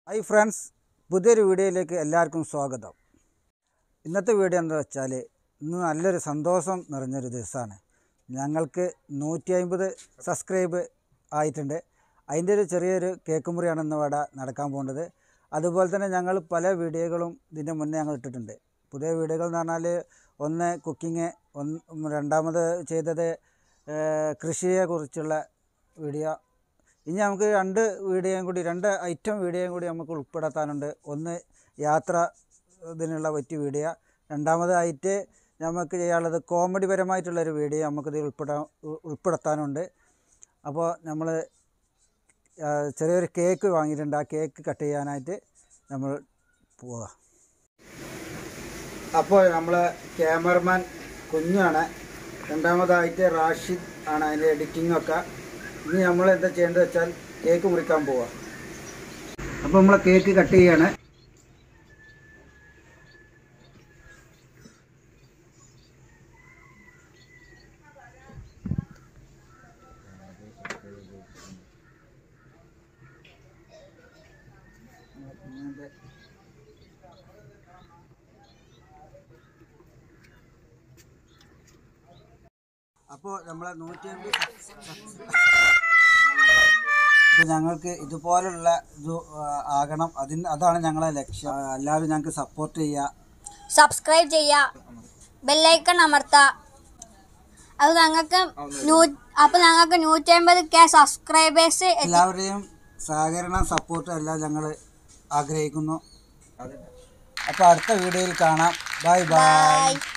hi friends പുതിയൊരു വീഡിയോയിലേക്ക് എല്ലാവർക്കും സ്വാഗതം ഇന്നത്തെ വീഡിയോ എന്താ വെച്ചാൽ ഇന്ന് നല്ലൊരു സന്തോഷം നിറഞ്ഞൊരു ദിവസമാണ് ഞങ്ങൾക്ക് നൂറ്റി അമ്പത് സബ്സ്ക്രൈബ് ആയിട്ടുണ്ട് അതിൻ്റെ ഒരു ചെറിയൊരു കേക്ക് മുറിയാണ് ഇന്ന് ഇവിടെ നടക്കാൻ പോകുന്നത് അതുപോലെ തന്നെ ഞങ്ങൾ പല വീഡിയോകളും ഇതിൻ്റെ മുന്നേ ഞങ്ങൾ ഇട്ടിട്ടുണ്ട് പുതിയ വീഡിയോകൾ എന്ന് പറഞ്ഞാൽ ഒന്ന് കുക്കിങ് ഒന്ന് രണ്ടാമത് ചെയ്തത് ഏഹ്, കൃഷിയെക്കുറിച്ചുള്ള വീഡിയോ ഇനി നമുക്ക് രണ്ട് വീഡിയോയും കൂടി രണ്ട് ഐറ്റം വീഡിയോയും കൂടി നമുക്ക് ഉൾപ്പെടുത്താനുണ്ട് ഒന്ന് യാത്ര ഇതിനുള്ള പറ്റിയ വീഡിയോ രണ്ടാമതായിട്ട് നമുക്ക് ചെയ്യാനുള്ളത് കോമഡി പരമായിട്ടുള്ളൊരു വീഡിയോ നമുക്കിതിൽ ഉൾപ്പെടാൻ ഉ- ഉൾപ്പെടുത്താനുണ്ട് അപ്പോൾ നമ്മൾ ചെറിയൊരു കേക്ക് വാങ്ങിയിട്ടുണ്ട് ആ കേക്ക് കട്ട് ചെയ്യാനായിട്ട് നമ്മൾ പോവുക അപ്പോൾ നമ്മൾ ക്യാമറമാൻ കുഞ്ഞാണ് രണ്ടാമതായിട്ട് റാഷിദ് ആണ് അതിൻ്റെ എഡിറ്റിംഗ് ഒക്കെ ഇനി നമ്മൾ എന്താ ചെയ്യേണ്ടത് വെച്ചാൽ കേക്ക് മുറിക്കാൻ പോവാം അപ്പോൾ നമ്മൾ കേക്ക് കട്ട് ചെയ്യാണ് അപ്പോൾ നമ്മളെ നൂറ്റി അമ്പത് അപ്പോൾ ഞങ്ങൾക്ക് ഇതുപോലുള്ള ഇത് ആ, ആകണം അതിന് അതാണ് ഞങ്ങളെ ലക്ഷ്യം ആ, എല്ലാവരും ഞങ്ങൾക്ക് സപ്പോർട്ട് ചെയ്യുക സബ്സ്ക്രൈബ് ചെയ്യുക ബെല്ലൈക്കൺ അമർത്തുക അത് ഞങ്ങൾക്ക് നൂ അപ്പോൾ ഞങ്ങൾക്ക് നൂറ്റമ്പത് കെ സബ്സ്ക്രൈബേഴ്സ് എല്ലാവരുടെയും സഹകരണം സപ്പോർട്ടും എല്ലാം ഞങ്ങൾ ആഗ്രഹിക്കുന്നു അപ്പോൾ അടുത്ത വീഡിയോയിൽ കാണാം ബൈ ബൈ ബൈ